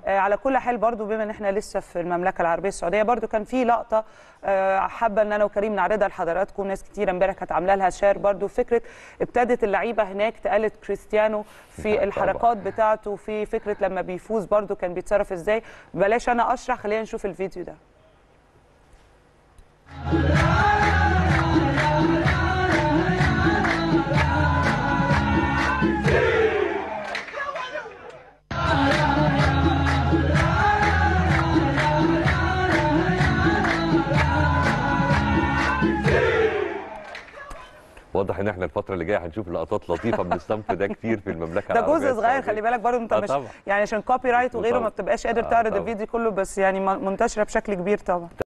آه، على كل حال برضو بما ان احنا لسه في المملكه العربيه السعوديه برضو كان في لقطه آه، حابه ان انا وكريم نعرضها لحضراتكم ناس كتير امبارح كانت عامله لها شير برضو فكره ابتدت اللعيبه هناك تقلد كريستيانو في طبعاً. الحركات بتاعته في فكره لما بيفوز برضو كان بيتصرف ازاي بلاش انا اشرح خلينا نشوف الفيديو ده واضح ان احنا الفتره اللي جايه هنشوف لقطات لطيفه من الصنف ده كتير في المملكه ده العربيه جزء صغير السعودية. خلي بالك برضه انت آه مش طبعاً. يعني عشان كوبي رايت وغيره طبعاً. ما بتبقاش قادر آه تعرض طبعاً. الفيديو كله بس يعني منتشره بشكل كبير طبعا